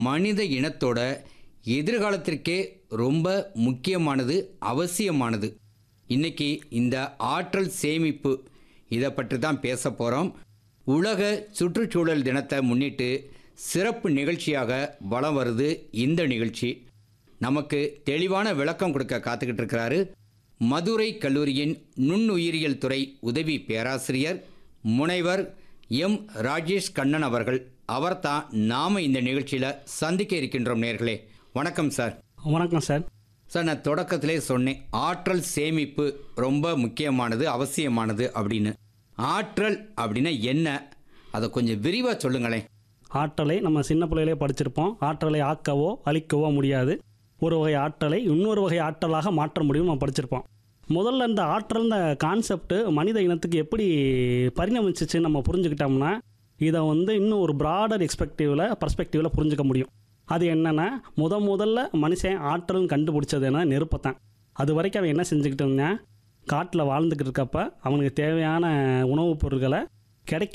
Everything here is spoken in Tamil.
மனித இனத்தோட எதிர்காலத்திற்கே ரொம்ப முக்கியமானது அவசியமானது இன்னைக்கு இந்த ஆற்றல் சேமிப்பு இதை பற்றி தான் பேச போகிறோம் உலக சுற்றுச்சூழல் தினத்தை முன்னிட்டு சிறப்பு நிகழ்ச்சியாக வலம் வருது இந்த நிகழ்ச்சி நமக்கு தெளிவான விளக்கம் கொடுக்க காத்துக்கிட்டு இருக்கிறாரு மதுரை கல்லூரியின் நுண்ணுயிரியல் துறை உதவி பேராசிரியர் முனைவர் எம் ராஜேஷ் கண்ணன் அவர்கள் அவர்தான் நாம இந்த நிகழ்ச்சியில் சந்திக்க இருக்கின்றோம் நேர்களே வணக்கம் சார் வணக்கம் சார் சார் நான் தொடக்கத்திலே சொன்னேன் ஆற்றல் சேமிப்பு ரொம்ப முக்கியமானது அவசியமானது அப்படின்னு ஆற்றல் அப்படின்னா என்ன அதை கொஞ்சம் விரிவாக சொல்லுங்களேன் ஆற்றலை நம்ம சின்ன பிள்ளையிலே படிச்சிருப்போம் ஆற்றலை ஆக்கவோ அழிக்கவோ முடியாது ஒரு வகை ஆற்றலை இன்னொரு வகை ஆற்றலாக மாற்ற முடியும் நம்ம படிச்சிருப்போம் முதல்ல இந்த ஆற்றல் இந்த கான்செப்ட் மனித இனத்துக்கு எப்படி பரிணமிச்சிச்சு நம்ம புரிஞ்சுக்கிட்டோம்னா இதை வந்து இன்னும் ஒரு ப்ராடர் எக்ஸ்பெக்டிவில் பர்ஸ்பெக்டிவில் புரிஞ்சுக்க முடியும் அது என்னென்னா முத முதல்ல மனுஷன் ஆற்றல்னு கண்டுபிடிச்சது என்ன நெருப்பை தான் அது வரைக்கும் அவன் என்ன செஞ்சுக்கிட்டு இருந்தான் காட்டில் வாழ்ந்துக்கிட்டு இருக்கப்ப அவனுக்கு தேவையான உணவுப் பொருட்களை கிடைக்க